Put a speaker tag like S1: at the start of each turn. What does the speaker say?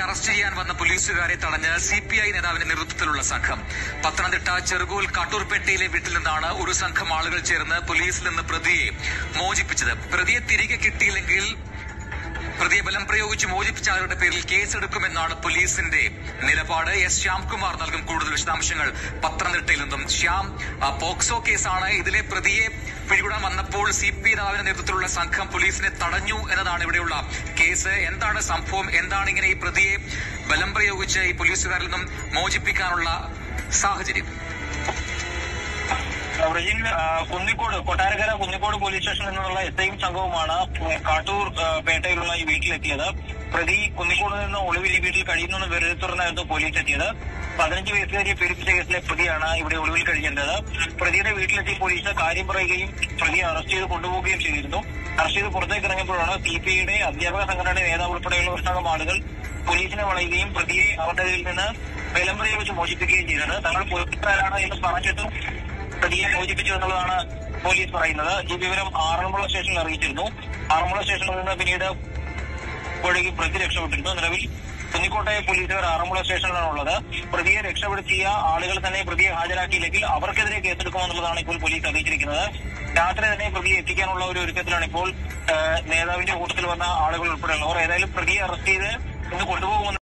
S1: arrest ചെയ്യാൻ വന്ന പോലീസുകാരെ തടഞ്ഞ് സി പി ഐ നേതാവിന്റെ നേതൃത്വത്തിലുള്ള സംഘം പത്തനംതിട്ട ചെറുകോൽ കാട്ടൂർപേട്ടയിലെ വീട്ടിൽ നിന്നാണ് ഒരു സംഘം ആളുകൾ ചേർന്ന് പോലീസിൽ നിന്ന് പ്രതിയെ മോചിപ്പിച്ചത് പ്രതിയെ തിരികെ കിട്ടിയില്ലെങ്കിൽ പ്രതിയെ ബലം പ്രയോഗിച്ച് മോചിപ്പിച്ച ആളുടെ പേരിൽ കേസെടുക്കുമെന്നാണ് പോലീസിന്റെ നിലപാട് എസ് ശ്യാംകുമാർ നൽകും കൂടുതൽ വിശദാംശങ്ങൾ പത്തനംതിട്ടയിൽ നിന്നും ശ്യാം ആ, പോക്സോ കേസാണ് ഇതിലെ പ്രതിയെ പിടികൂടാൻ വന്നപ്പോൾ സി പി നേതാവിന്റെ നേതൃത്വത്തിലുള്ള സംഘം പോലീസിനെ തടഞ്ഞു എന്നതാണ് ഇവിടെയുള്ള കേസ് എന്താണ് സംഭവം എന്താണ് ഇങ്ങനെ ഈ പ്രതിയെ ബലം പ്രയോഗിച്ച് ഈ പോലീസുകാരിൽ നിന്നും മോചിപ്പിക്കാനുള്ള സാഹചര്യം
S2: റിജിൻ ആ, കുന്നിക്കോട് കൊട്ടാരക്കര കുന്നിക്കോട് പോലീസ് സ്റ്റേഷനിൽ നിന്നുള്ള എസ് ഐയും സംഘവുമാണ് കാട്ടൂർ ആ, പേട്ടയിലുള്ള ഈ വീട്ടിലെത്തിയത് പ്രതി കുന്നിക്കോട് നിന്ന് ഒളിവിൽ ഈ വീട്ടിൽ കഴിയുന്നെന്ന് വിവരത്തെ തുടർന്നായിരുന്നു പോലീസ് എത്തിയത് പതിനഞ്ച് വയസ്സുകാരിയെ പീഡിപ്പിച്ച കേസിലെ പ്രതിയാണ് ഇവിടെ ഒളിവിൽ കഴിഞ്ഞിരുന്നത് പ്രതിയുടെ വീട്ടിലെത്തി പോലീസ് കാര്യം പറയുകയും പ്രതിയെ അറസ്റ്റ് ചെയ്ത് കൊണ്ടുപോവുകയും ചെയ്തിരുന്നു അറസ്റ്റ് ചെയ്ത് പുറത്തേക്ക് ഇറങ്ങിയപ്പോഴാണ് സി പി ഐയുടെ അധ്യാപക സംഘടനയുടെ നേതാവ് ഉൾപ്പെടെയുള്ള ഒരു സംഘം ആളുകൾ പോലീസിനെ വളയുകയും പ്രതിയെ അവരുടെ കയ്യിൽ നിന്ന് ബലം പ്രയോഗിച്ച് മോചിപ്പിക്കുകയും ചെയ്തത് തങ്ങൾ പോലീസുകാരാണ് എന്ന് പറഞ്ഞിട്ടും പ്രതിയെ മോചിപ്പിച്ചു എന്നുള്ളതാണ് പോലീസ് പറയുന്നത് ഈ വിവരം ആറന്മുള സ്റ്റേഷനിൽ അറിയിച്ചിരുന്നു ആറന്മുള സ്റ്റേഷനിൽ നിന്ന് പിന്നീട് ഒഴുകി പ്രതി രക്ഷപ്പെട്ടിരുന്നു നിലവിൽ കുന്നിക്കോട്ടെ പോലീസുകാർ ആറന്മുള സ്റ്റേഷനിലാണ് ഉള്ളത് പ്രതിയെ രക്ഷപ്പെടുത്തിയ ആളുകൾ തന്നെ പ്രതിയെ ഹാജരാക്കിയില്ലെങ്കിൽ അവർക്കെതിരെ കേസെടുക്കുമെന്നുള്ളതാണ് ഇപ്പോൾ പോലീസ് അറിയിച്ചിരിക്കുന്നത് രാത്രി തന്നെ പ്രതിയെ എത്തിക്കാനുള്ള ഒരു ഒരുക്കത്തിലാണ് ഇപ്പോൾ ആ, നേതാവിന്റെ കൂട്ടത്തിൽ വന്ന ആളുകൾ ഉൾപ്പെടെയുള്ളവർ ഏതായാലും പ്രതിയെ അറസ്റ്റ് ചെയ്ത് ഇന്ന് കൊണ്ടുപോകുമെന്ന്